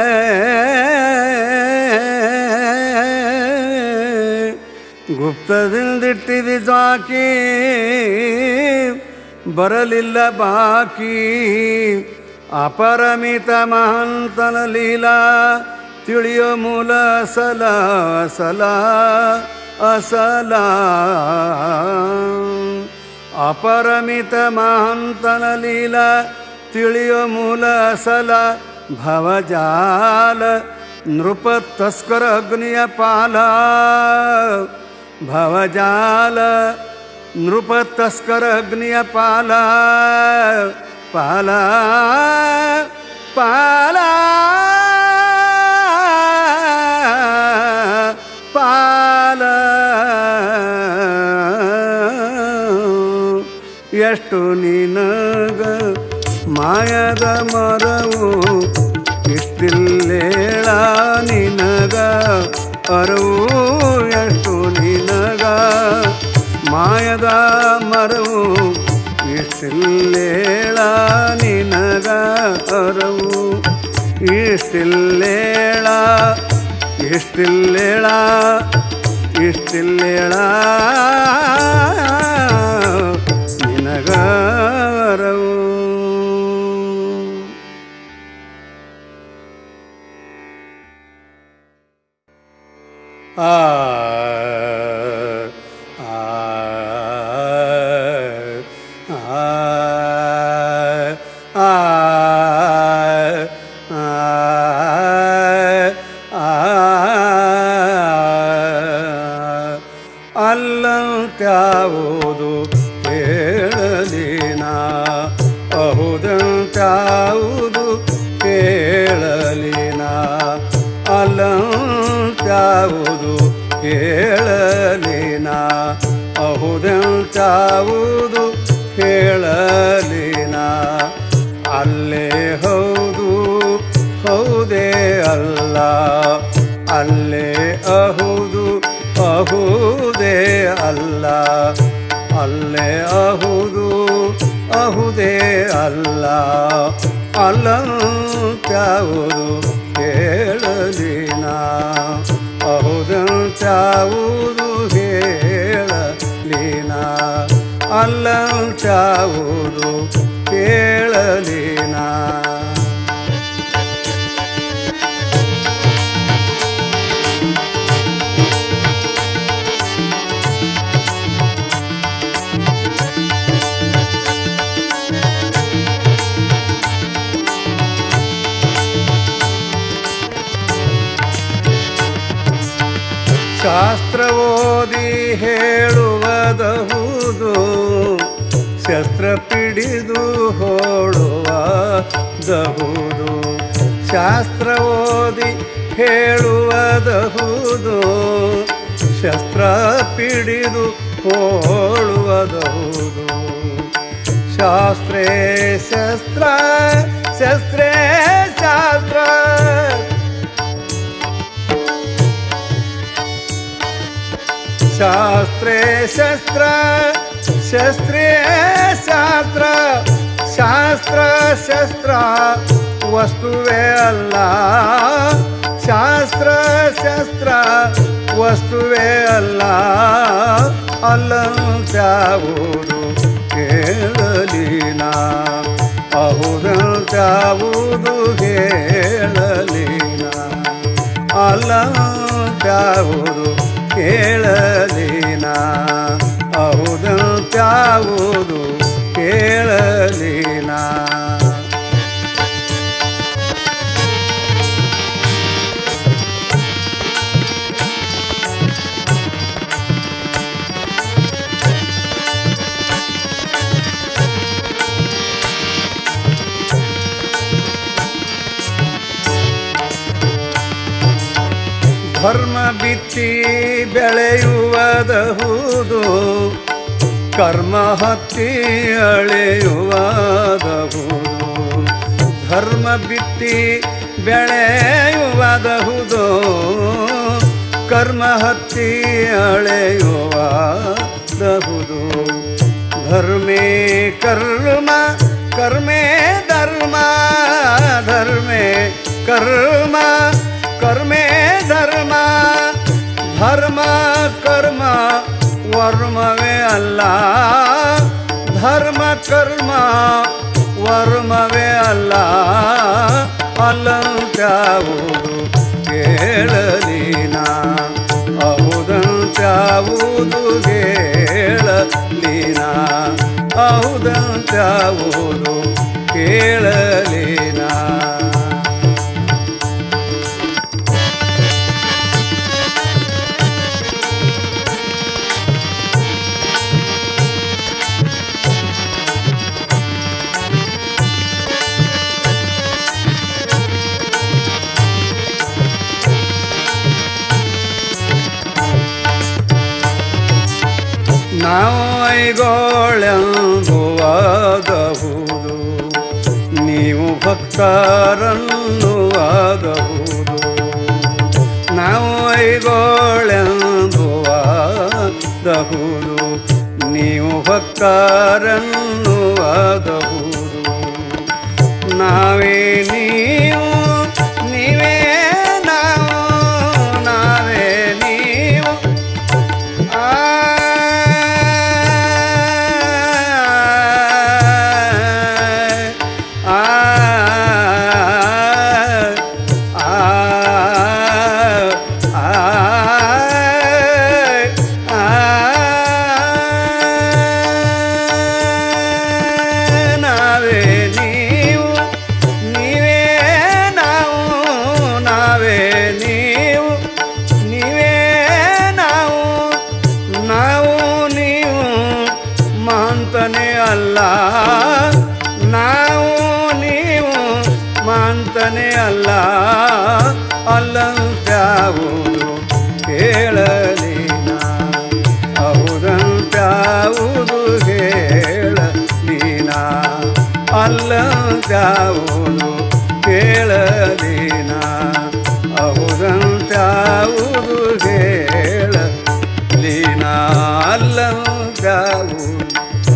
ಗುಪ್ತದಿಂದಿಟ್ಟಿದಿ ಜ್ವಾಕಿ ಬರಲಿಲ್ಲ ಬಾಕಿ ಅಪರಮಿತ ಮಹಂತನ ಲೀಲಾ ತಿಳಿಯೋ ಮೂಲ ಸಲ ಸಲ ಅಸಲ ಅಪರಮಿತ ಮಹಂತನ ಲೀಲಾ ತಿಳಿಯೋ ಮೂಲ ಸಲ ಭವಜಾಲ ನೃಪ ತಸ್ಕರ ಅಗ್ನಿಯ ಪಾಲ ಭವಜಾಲ ನೃಪ ತಸ್ಕರ ಅಗ್ನಿಯ ಪಾಲ ಪಾಲ ಪಾಲ ಪಾಲ ಎಷ್ಟು ನಿನಗ ಮಾಯದ ಮರವು ಇಷ್ಟಿಲ್ಲೇಳ ನಿನಗ ಅರವು ಎಷ್ಟು ನಿನಗ ಮಾಯದ ಮರವು ಇಷ್ಟಿಲ್ಲೇಳ ನಿನಗ ಅರವು ಇಷ್ಟಿಲ್ಲೇಳ ಇಷ್ಟಿಲ್ಲೇಳ ಇಷ್ಟಿಲ್ಲೇಳ ನಿನಗರವು ಆ ಆ ಆ ಆ ಅಲ್ಲಂತ್ಯಾವುದು ಕೇಳಲಿನ ಅಹುದಂತ್ಯಾವುದು ಕೇಳಲಿನ ಅಲ್ಲಂತ್ಯಾವುದು ಕೇಳಲಿನ ಅಹುದಂತ್ಯಾವುದು ಕೇಳಲಿನ ಅಲ್ಲೇ ಹೌದು ಹೌದೇ ಅಲ್ಲ ಅಲ್ಲೇ ಅಹುದು ಅಹುದೇ ಅಲ್ಲ ಅಲ್ಲೇ ಅಹುದು ಅಹುದೇ ಅಲ್ಲ ಅಲ್ಲಂತ್ಯಾವುದು ಕೇಳ ಶಾಸ್ತ್ರ ಓದಿ ಹೇಳುವುದಹುದು ಶಸ್ತ್ರ ಪಿಡಿದು ಹೋಳುವುದಹುದು ಶಾಸ್ತ್ರ ಓದಿ ಹೇಳುವುದಹುದು ಶಸ್ತ್ರ ಪಿಡಿದು ಹೋಳುವುದಹುದು ಶಾಸ್ತ್ರೇ ಶಸ್ತ್ರ ಶಸ್ತ್ರೇ ಶಾಸ್ತ್ರ ಶಾಸ್ತ್ರೇ ಶಸ್ತ್ರ ಶಸ್ತ್ರೇ ಶಾಸ್ತ್ರ ಶಾಸ್ತ್ರ ಶಸ್ತ್ರ ವಸ್ತುವೇ ಅಲ್ಲ ಶಾಸ್ತ್ರ ಶಸ್ತ್ರ ವಸ್ತುವೇ ಅಲ್ಲ ಅಲ್ಲಂತ್ಯಾವುದು ಕೇಳಲಿನ ಅಹುದಂತ್ಯಾವುದು ಹೇಳಲಿನ ಅಲ್ಲಂತ್ಯಾವುದು ಕೇಳಲಿನ ಅಹುದಂತ್ಯಾವುದು ಕೇಳಲಿನ ಧರ್ಮ ಬಿತ್ತಿ ಬೆಳೆಯುವುದಹುದು ಕರ್ಮ ಹತ್ತಿ ಅಳೆಯುವುದಹುದು ಧರ್ಮ ಬಿತ್ತಿ ಬೆಳೆಯುವುದಹುದು ಕರ್ಮ ಹತ್ತಿ ಅಳೆಯುವುದಹುದು ಧರ್ಮೇ ಕರ್ಮ ಕರ್ಮೇ ಧರ್ಮ ಧರ್ಮೇ ಕರ್ಮ ಕರ್ಮೇ ಧರ್ಮ ಧರ್ಮ ಕರ್ಮ ವರ್ಮವೇ ಅಲ್ಲ ಧರ್ಮ ಕರ್ಮ ವರ್ಮವೇ ಅಲ್ಲ ಅಲ್ಲಂತ್ಯಾವುದು ಕೇಳಲಿನ ಅಹುದಂತ್ಯಾವುದು ಕೇಳಲಿನ ಅಹುದಂತ್ಯಾವುದು ಕೇಳಲಿನ ನಾವು ಐಗೋಳೆಂಬುವಾಗಬಹುದು ನೀವು ಭಕ್ತರನ್ನು ಆಗಬಹುದು ನಾವು ಐಗೋಳೆಂಬುವಾಗಬಹುದು ನೀವು ಭಕ್ತರನ್ನು ಆಗಬಹುದು ನಾವೇ ನೀವು ನೀವೇ ನಾವು ನಾವೇ ನೀವು ಆ ಆ ನಾವೇ ನೀವು ನೀವೇ ನಾವು ನಾವೇ ನೀವು ನೀವೇ ನಾವು ನಾವು ನೀವು ಮಾಂತನೇ ಅಲ್ಲ ನಾವು ನೀವು ಮಾಂತನೇ ಅಲ್ಲ ಅಲ್ಲಂತ್ಯಾವುದು ಕೇಳಲಿನ ಹೌದಂತ್ಯಾವುದು ಹೇಳಲಿನ ಅಲ್ಲಂತ್ಯಾವುದು ಕೇಳಲಿನ ಹೌದಂತ್ಯಾವುದು ಹೇಳಲಿನ ಅಲ್ಲಂತ್ಯಾವುದು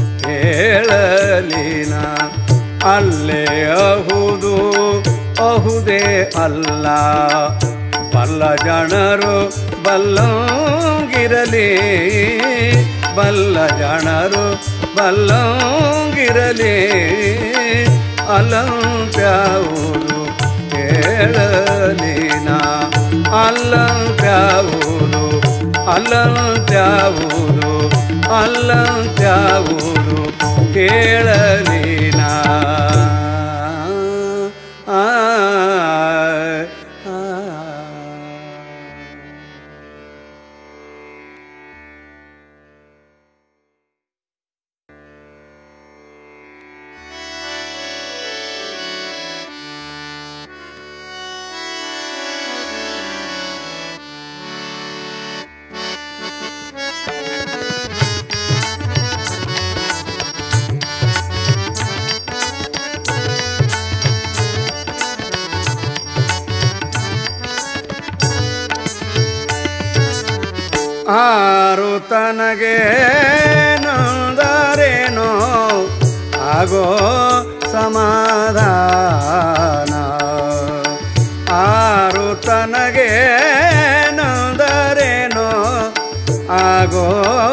ಹೇಳಲಿನ ಅಲ್ಲೇ ಅಹುದು ಅಹುದೇ ಅಲ್ಲ ಬಲ್ಲ ಜನರು ಬಲ್ಲಂಗಿರಲಿ ಬಲ್ಲ ಜನರು ಬಲ್ಲಂಗಿರಲಿ ಅಲಂತ್ಯಾವುದು ಕೇಳಲಿನ ಅಲಂತ್ಯಾವುದು ಅಲಂತ್ಯಾವುದು ಅಲಂತ್ಯಾವುದು ಕೇಳಲಿನ ಆ, ಆ, ಆ. ಆರು ತನಗೆ ನೊಂದರೇನೋ ಆಗೋ ಸಮಾಧಾನ ಆರು ತನಗೆ ನೊಂದರೇನೋ ಆಗೋ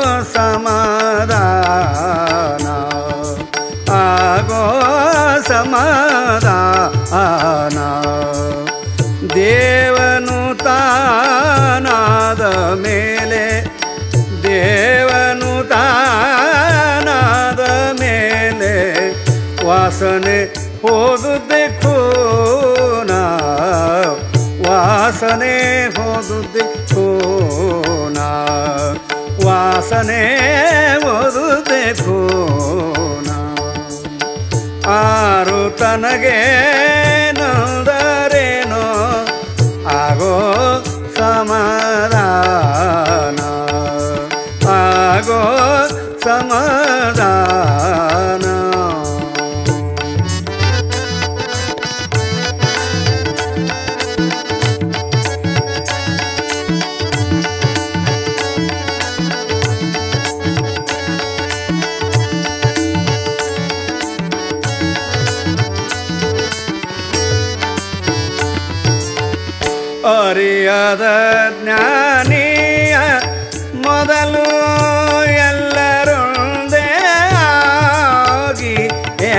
ಸಮಾಧಾನ ಆಗೋ ಸಮಾಧಾನ ದೇವನು ತಾನಾದ ಮೇಲೆ ದೇವನು ತಾನಾದ ಮೇಲೆ ವಾಸನೆ ಹೋದುದೆ ಖೂನ ವಾಸನೆ ಹೋದುದೆ ಖೂನ ವಾಸನೆ ಓದುದೆ ಖೂನ ಆರು ತನಗೆ ನೊಂದರೇನೋ ಆಗೋ ಸಮಾಧಾನ ಆಗೋ ಸಮಾಧಾನ ಅರಿಯದ ಜ್ಞಾನಿಯ ಮೊದಲು ಎಲ್ಲರೊಂದೇ ಆಗಿ ಏ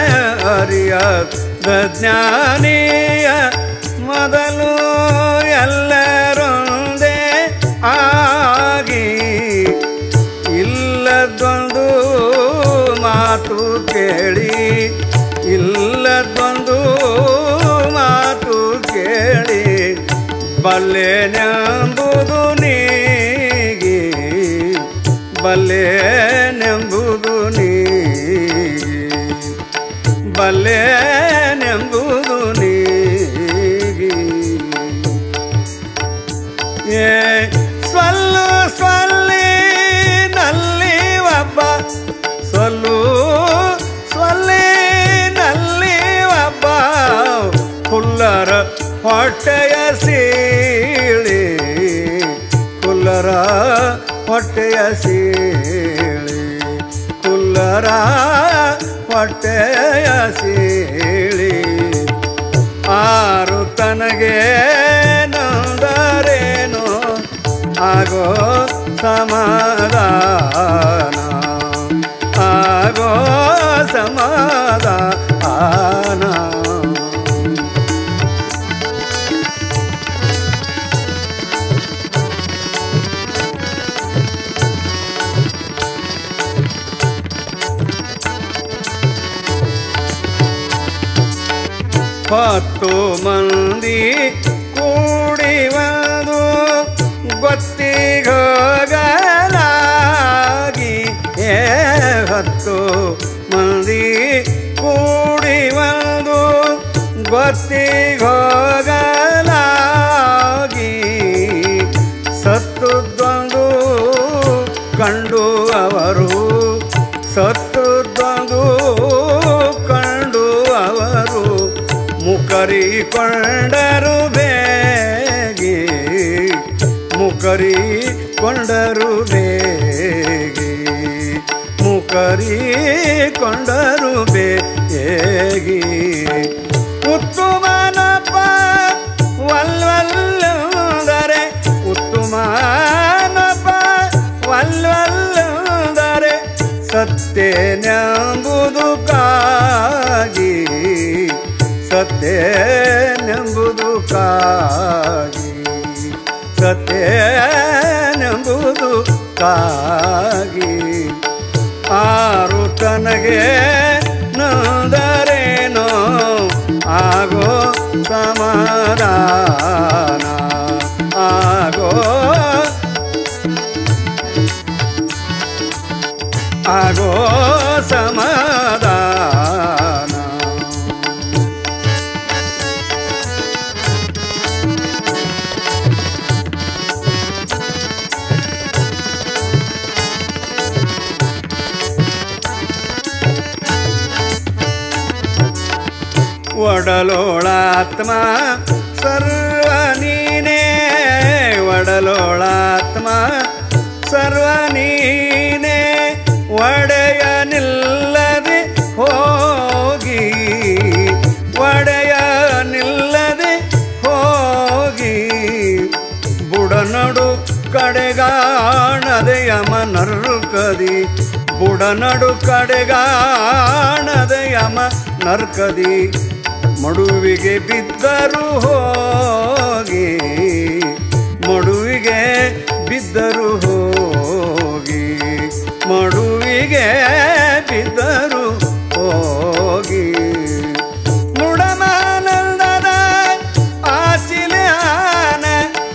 ಅರಿಯದ ಜ್ಞಾನಿಯ ಮೊದಲು ಎಲ್ಲರೊಂದೇ ಆಗಿ ಇಲ್ಲದೊಂದು ಮಾತು ಕೇಳಿ ಇಲ್ಲದೊಂದು ಮಾತು ಕೇಳಿ ಬಲ್ಲೆನೆಂಬುದು ನೀಗಿ ಬಲ್ಲೆನೆಂಬುದು ನೀಗಿ ಬಲ್ಲೆನೆಂಬುದು ನೀಗಿ ಏ ಸ್ವಲ್ಲು ಸ್ವಲ್ಲಿನಲ್ಲಿ ಒಬ್ಬ ಸ್ವಲ್ಲು ಸ್ವಲ್ಲಿನಲ್ಲಿ ಒಬ್ಬ ಕುಲ್ಲರ ಹೊಟ್ಟೆಯ ಸೀಳಿ ಕುಲ್ಲರ ಹೊಟ್ಟೆಯ ಸೀಳಿ ಕುಲ್ಲರ ಹೊಟ್ಟೆಯ ಸೀಳಿ ಆರು ತನಗೆ ನೊಂದರೇನು ಆಗೋ ಸಮಾಧಾನ ಆಗೋ ಸಮಾಧಾನ ಹತ್ತು ಮಂದಿ ಕೂಡಿವದು ಗೊತ್ತಿಗೋಗಲಾಗಿ ಏ ಹತ್ತು ಮಂದಿ ಕೂಡಿವದು ಗೊತ್ತಿಗೋಗಲಾಗಿ ಸತ್ತುದೊಂದು ಕಂಡು ಅವರು ಸತ್ತುದೊಂದು ಕಂಡು ಅವರು ಮುಕರಿಕೊಂಡರು ಬೇಗಿ ಮುಕರಿಕೊಂಡರು ಬೇಗಿ ಮುಕರಿಕೊಂಡರು ಬೇಗಿ ಉತ್ತುಮನಪ್ಪ ವಲ್ವಲ್ಲುದರೆ ಉತ್ತುಮನಪ್ಪ ವಲ್ವಲ್ಲುದರೆ ಸತ್ಯನೆಂಬುದು ಕಾಗಿ ಸತ್ಯನೆಂಬುದು ಕಾಗಿ ಸತ್ಯನೆಂಬುದು ಕಾಗಿ ಆರು ತನಗೆ ನೊಂದರೇನೋ ಆಗೋ ಸಮಾಧಾನ ಆಗೋ ಆಗೋ ಸಮಾಧಾನ ಒಡಲೋಳಾತ್ಮ ಸರ್ವ ನೀನೇ ಒಡಲೋಳಾತ್ಮ ಬುಡನಡು ಕಡೆಗಾಣದೆ ಯಮ ನರ್ಕದಿ ಬುಡನಡು ಕಡೆಗಾಣದೆ ಯಮ ನರ್ಕದಿ ಮಡುವಿಗೆ ಬಿದ್ದರು ಹೋಗಿ ಮಡುವಿಗೆ ಬಿದ್ದರು ಹೋಗಿ ಮಡುವಿಗೆ ಬಿದ್ದರು ಹೋಗಿ ಮುಡಮಾನಂದದ ಆಚಿಲ್ಯಾನ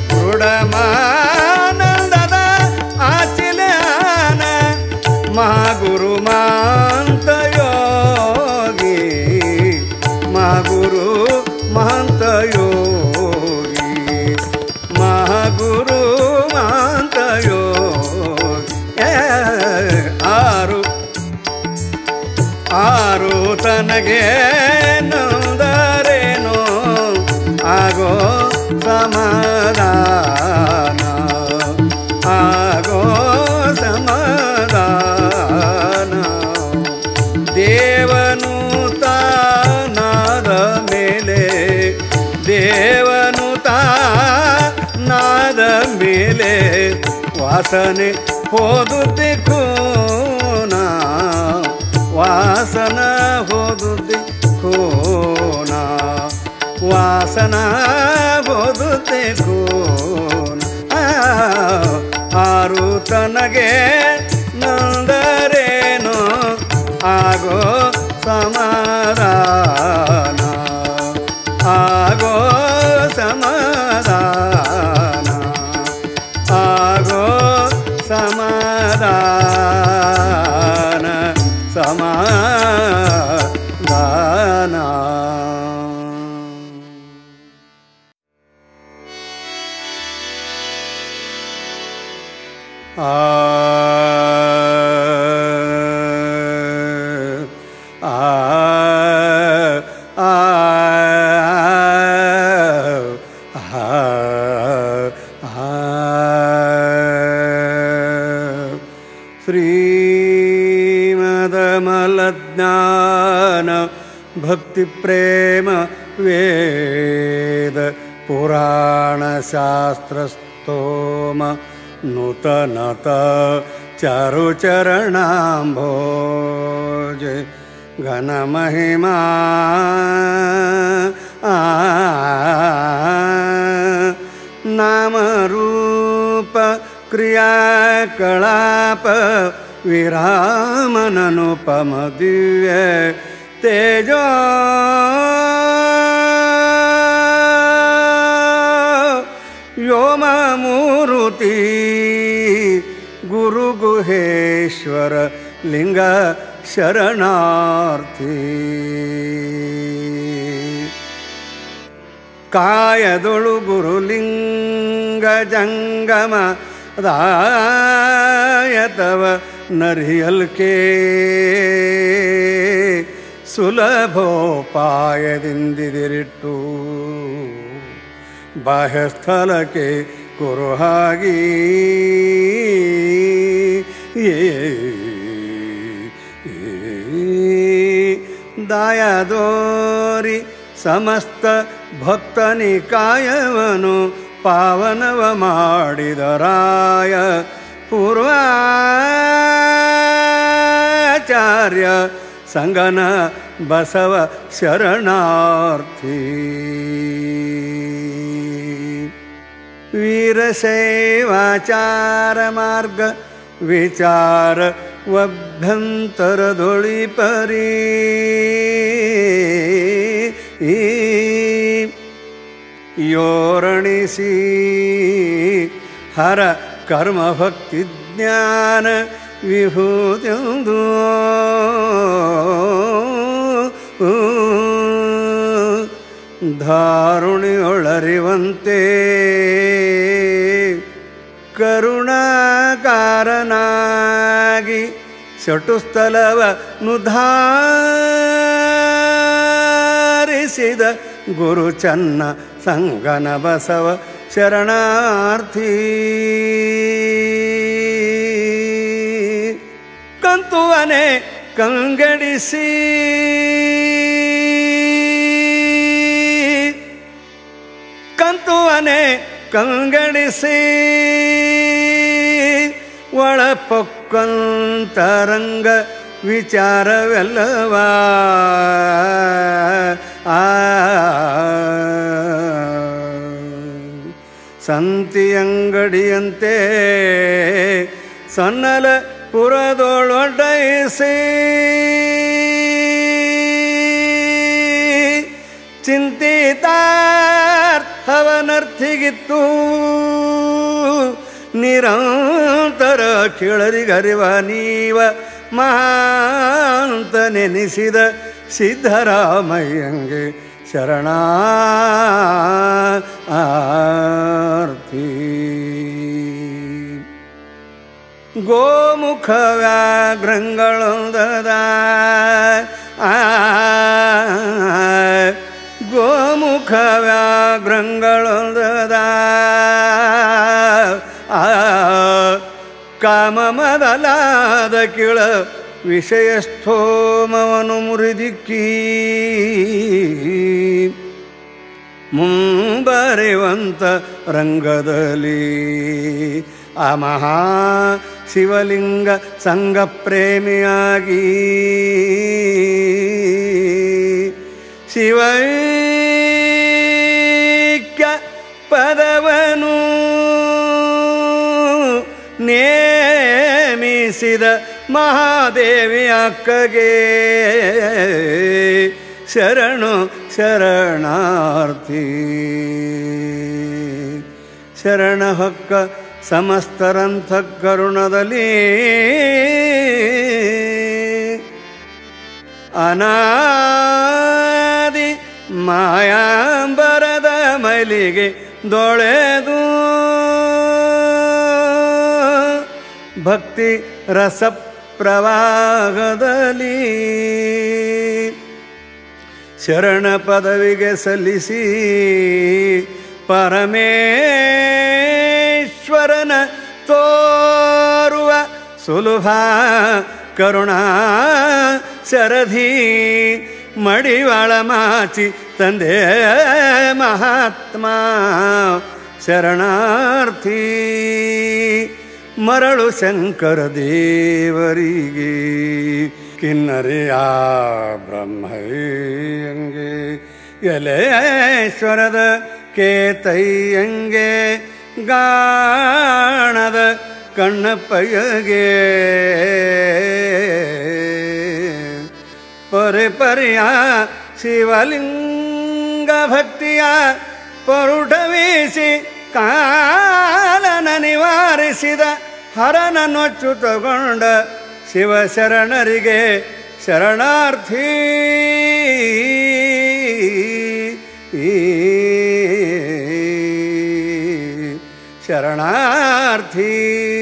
ಮುಡಮಾನಂದದ ಆಚಿಲ್ಯಾನ ಮಹಾಗುರು ಮಾಂತ ಯೋಗಿ ಮಹಾಗುರು ಮಹಾಂತ ಯೋಗಿ ಮಹಾಗುರು ಮಹಾಂತ ಯೋಗಿ ಏ, ಆರು ಆರು ತನಗೆ ನೊಂದರೇನೋ ಆಗೋ ಸಮಾಧಾನ ಆಗೋ ಸಮಾಧಾನ ದೇವನು ತಾನಾದ ಮೇಲೆ ದೇವನು ತಾನಾದ ಮೇಲೆ ವಾಸನೆ ಹೋದುತ್ತೆ ಕೋನ ವಾಸನ ಹೋದುತ್ತೆ ಕೋನ ವಾಸನ ಹೋದುತ್ತೆ ಕೋನ ಆ, ಆರು ತನಗೆ ನಂದರೇನು ಆಗೋ ಸಮಾಧಾನ ಆಗೋ ಸಮಾಧಾನ ಆಗೋ ಸಮಾಧಾನ ಸಮಾಧಾನ ಆ ಆ ಆ ಶ್ರೀಮದಮಲಜ್ಞಾನ ಭಕ್ತಿ ಪ್ರೇಮ ವೇದ ಪುರಾಣ ಶಾಸ್ತ್ರಸ್ತೋಮ ನೂತನತ ಚಾರುಚರಣಾಂಭೋಜ ಘನ ಮಹಿಮಾ ಆ ನಾಮರೂಪ ಕ್ರಿಯಾಕಲಾಪ ವಿರಾಮನನುಪಮ ದಿವ್ಯ ತೇಜೋ ವ್ಯೋಮಮೂರುತಿ ಗುರುಗುಹೇಶ್ವರ ಲಿಂಗ ಶರಣಾರ್ಥಿ ಕಾಯದೊಳು ಗುರುಲಿಂಗ ಜಂಗಮ ರಾಯತವ ನರಿಯಲ್ಕೆ ಸುಲಭೋಪಾಯದಿಂದಿದಿರಿಟ್ಟು ಬಾಹ್ಯಸ್ಥಳಕ್ಕೆ ಕುರುಹಾಗಿ ಏ ದಾಯದೋರಿ ಸಮಸ್ತ ಭಕ್ತನಿಕಾಯವನು ಪಾವನವ ಮಾಡಿದರಾಯ ಪೂರ್ವಾಚಾರ್ಯ ಸಂಗನ ಬಸವ ಶರಣಾರ್ಥಿ ವೀರಶೈವಾಚಾರ ಮಾರ್ಗ ವಿಚಾರ ವಭ್ಯಂತರದೊಳಿ ಪರಿ ಯೋರಣಿಸಿ ಹರ ಕರ್ಮ ಭಕ್ತಿ ಜ್ಞಾನ ವಿಭೂತಿಯೊಂದು ಧಾರುಣಿಯೊಳರಿವಂತೆ ಕರುಣಾಕಾರನಾಗಿ ಶಟುಸ್ಥಲವ ನುಧಾರಿಸಿದ ಗುರು ಚನ್ನ ಸಂಗನ ಬಸವ ಶರಣಾರ್ಥಿ ಕಂತುವನೆ ಕಂಗಡಿಸಿ ಕಂತು ತತ್ವನೇ ಕಂಗಡಿಸಿ ಒಳಪೊಕ್ಕಂತರಂಗ ವಿಚಾರವೆಲ್ಲವ ಆ ಸಂತಿಯಂಗಡಿಯಂತೆ ಸನ್ನಲ ಪುರದೊಳೊಡಯಿಸಿ ಚಿಂತಿತಾರ್ಥವನರ್ಥಿಗಿತ್ತು ನಿರಂತರ ಕಿಳರಿಗರಿವ ನೀವ ಮಹಾಂತ ನೆನೆಸಿದ ಸಿದ್ಧರಾಮಯ್ಯಂಗೆ ಶರಣ ಆರ್ತಿ ಗೋಮುಖ ವ್ಯಾಘ್ರಂಗಳೊಂದದ ಆ ಗೋಮುಖ ವ್ಯಾಘ್ರಂಗಳೊಂದದ ಆ ಕಾಮ ಮೊದಲಾದ ಕಿಳ ವಿಷಯಸ್ಥೋಮವನು ಮುರಿದಿಕ್ಕಿ ಮುಂಬರೆವಂತ ರಂಗದಲ್ಲಿ ಆ ಮಹಾ ಶಿವಲಿಂಗ ಸಂಘ ಪ್ರೇಮಿಯಾಗಿ ಶಿವೈಕ್ಯ ಪದವನು ನೇಮಿಸಿದ ಮಹಾದೇವಿ ಅಕ್ಕಗೆ ಶರಣು ಶರಣಾರ್ಥಿ ಶರಣ ಹೊಕ್ಕ ಸಮಸ್ತರಂಥ ಕರುಣದಲ್ಲಿ ಅನಾದಿ ಮಾಯಾಂಬರದ ಮೈಲಿಗೆ ದೊಳೆದು ಭಕ್ತಿ ರಸ ಪ್ರವಾಹದಲ್ಲಿ ಶರಣ ಪದವಿಗೆ ಸಲ್ಲಿಸಿ ಪರಮೇಶ್ವರನ ತೋರುವ ಸುಲಭ ಕರುಣಾ ಶರಧಿ ಮಡಿವಾಳ ಮಾಚಿ ತಂದೆ ಮಹಾತ್ಮ ಶರಣಾರ್ಥಿ ಮರಳು ಶಂಕರ ದೇವರಿಗೆ ಕಿನ್ನರಿಯ ಬ್ರಹ್ಮಯ್ಯಂಗೆ ಎಲೇಶ್ವರದ ಕೇತಯ್ಯಂಗೆ ಗಾಣದ ಕಣ್ಣಪ್ಪಯ್ಯಗೆ ಪರಿ ಪರಿಯ ಶಿವಲಿಂಗ ಭಕ್ತಿಯ ಪರುಢವೀಸಿ ಕಾಲನ ನಿವಾರಿಸಿದ ಹರನ ನೊಚ್ಚು ತಗೊಂಡ ಶಿವಶರಣರಿಗೆ ಶರಣಾರ್ಥಿ ಶರಣಾರ್ಥಿ